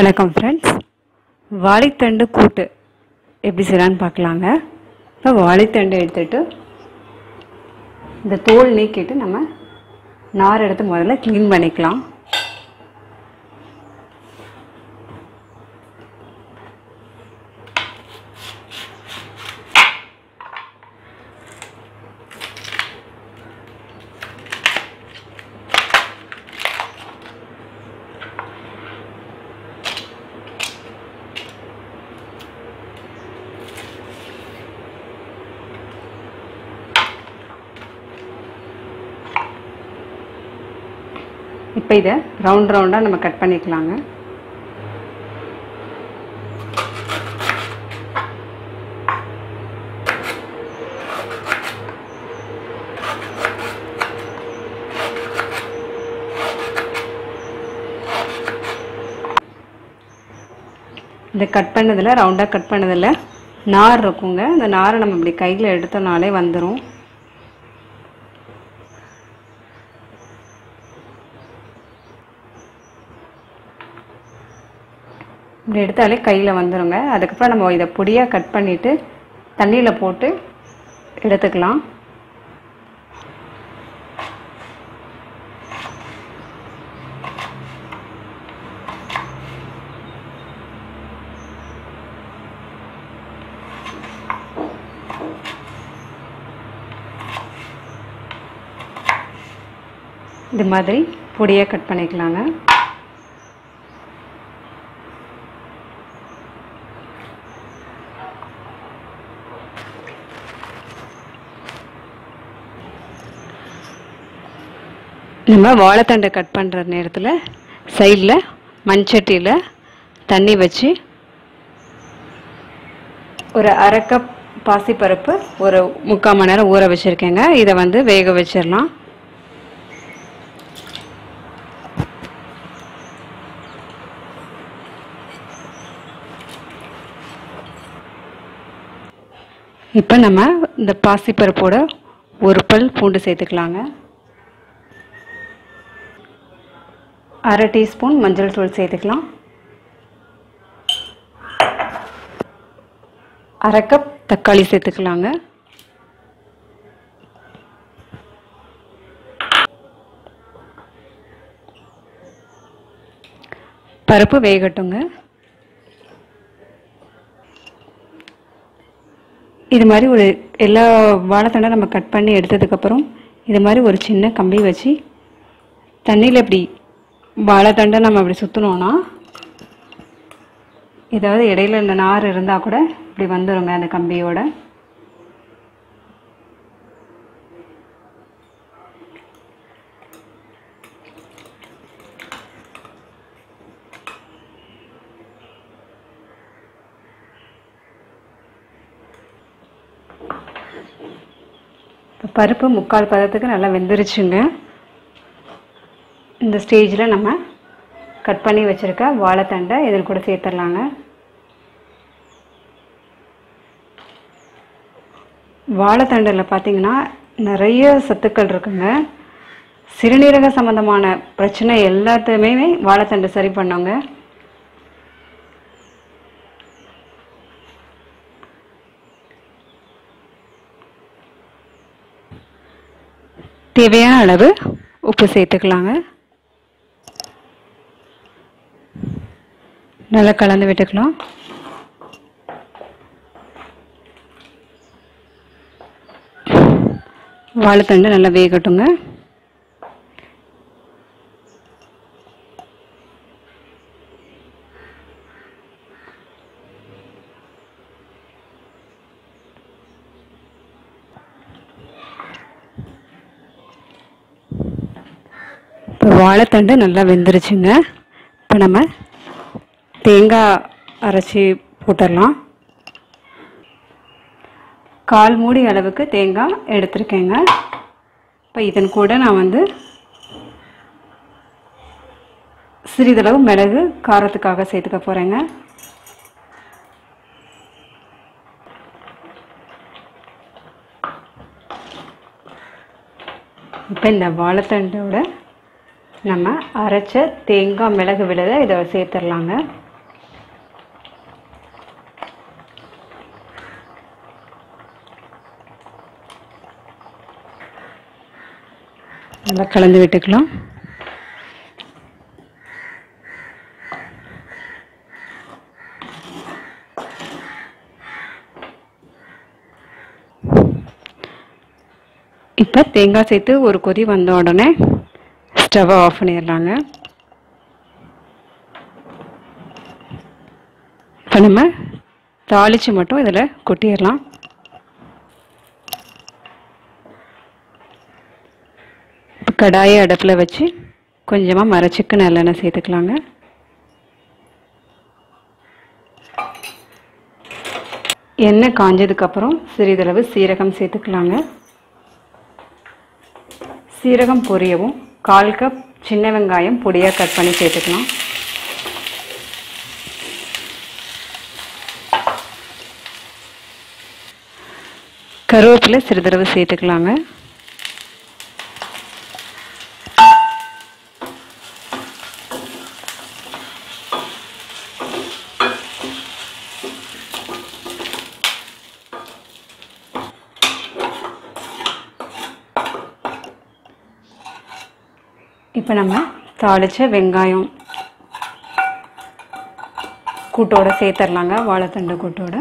வணக்கம் ஃப்ரெண்ட்ஸ் வாழைத்தண்டு கூட்டு எப்படி செய்யலான்னு பார்க்கலாங்க இப்போ வாழைத்தண்டு எடுத்துட்டு இந்த தோல் நீக்கிட்டு நம்ம நார் எடுத்து முதல்ல க்ளீன் பண்ணிக்கலாம் இப்போ இதை ரவுண்ட் ரவுண்டாக நம்ம கட் பண்ணிக்கலாங்க இந்த கட் பண்ணதில் ரவுண்டாக கட் பண்ணதில் நார் இருக்குங்க அந்த நாரை நம்ம இப்படி கையில் எடுத்தோம்னாலே வந்துடும் இப்படி எடுத்தாலே கையில் வந்துடுங்க அதுக்கப்புறம் நம்ம இதை பொடியாக கட் பண்ணிவிட்டு தண்ணியில் போட்டு எடுத்துக்கலாம் இது மாதிரி பொடியாக கட் பண்ணிக்கலாங்க நம்ம வாழைத்தண்டை கட் பண்ணுற நேரத்தில் சைடில் மண்சட்டியில் தண்ணி வச்சு ஒரு அரை கப் பாசிப்பருப்பு ஒரு முக்கால் மணி நேரம் ஊற வச்சுருக்கேங்க இதை வந்து வேக வச்சிடலாம் இப்போ நம்ம இந்த பாசிப்பருப்போட ஒரு பல் பூண்டு சேர்த்துக்கலாங்க அரை டீஸ்பூன் மஞ்சள் தூள் சேர்த்துக்கலாம் அரை கப் தக்காளி சேர்த்துக்கலாங்க பருப்பு வேகட்டுங்க இது மாதிரி ஒரு எல்லா வாழைத்தண்டை நம்ம கட் பண்ணி எடுத்ததுக்கப்புறம் இது மாதிரி ஒரு சின்ன கம்பி வச்சு தண்ணியில் இப்படி வாழைத்தண்டை நம்ம அப்படி சுற்றினோன்னா ஏதாவது இடையில இந்த நார் இருந்தால் கூட இப்படி வந்துடுங்க அந்த கம்பியோட இப்போ பருப்பு முக்கால் பதத்துக்கு நல்லா வெந்துருச்சுங்க இந்த ஸ்டேஜில் நம்ம கட் பண்ணி வச்சுருக்க வாழைத்தண்டை இதில் கூட சேர்த்துடலாங்க வாழைத்தண்டில் பார்த்தீங்கன்னா நிறைய சத்துக்கள் இருக்குங்க சிறுநீரக சம்மந்தமான பிரச்சனை எல்லாத்தையுமே வாழைத்தண்டு சரி பண்ணுங்க தேவையான அளவு உப்பு சேர்த்துக்கலாங்க நல்லா கலந்து விட்டுக்கலாம் வாழைத்தண்டு நல்லா வேகட்டுங்க இப்போ வாழைத்தண்டு நல்லா வெந்துருச்சுங்க இப்போ நம்ம தேங்காய் அரைச்சி போட்டுடலாம் கால் மூடி அளவுக்கு தேங்காய் எடுத்திருக்கேங்க இப்போ இதன் கூட நான் வந்து சிறிதளவு மிளகு காரத்துக்காக சேர்த்துக்க போகிறேங்க இப்போ இந்த வாழைத்தண்டோட நம்ம அரைச்ச தேங்காய் மிளகு விழுதை இதை சேர்த்துடலாங்க நல்லா கலந்து விட்டுக்கலாம் இப்போ தேங்காய் சேர்த்து ஒரு கொதி வந்த உடனே ஸ்டவ்வை ஆஃப் பண்ணிடலாங்க இப்போ நம்ம தாளித்து மட்டும் இதில் கொட்டிடலாம் இப்போ கடாயை அடுப்பில் வச்சு கொஞ்சமாக மரச்சிக்கு நல்லெண்ணெய் சேர்த்துக்கலாங்க எண்ணெய் காஞ்சதுக்கப்புறம் சிறிதளவு சீரகம் சேர்த்துக்கலாங்க சீரகம் பொரியவும் கால் கப் சின்ன வெங்காயம் பொடியாக கட் பண்ணி சேர்த்துக்கலாம் கருவேப்பிலை சிறிதளவு சேர்த்துக்கலாங்க இப்போ நம்ம தாளித்த வெங்காயம் கூட்டோட சேர்த்துடலாங்க வாழைத்தண்டு கூட்டோட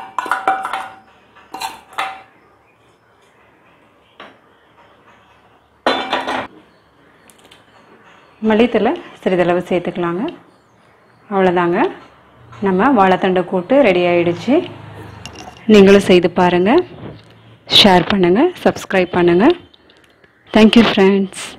மல்லித்தலை சிறிதளவு சேர்த்துக்கலாங்க அவ்வளோதாங்க நம்ம வாழைத்தண்டை கூட்டு ரெடி ஆயிடுச்சு நீங்களும் செய்து பாருங்கள் ஷேர் பண்ணுங்கள் சப்ஸ்கிரைப் பண்ணுங்கள் தேங்க்யூ ஃப்ரெண்ட்ஸ்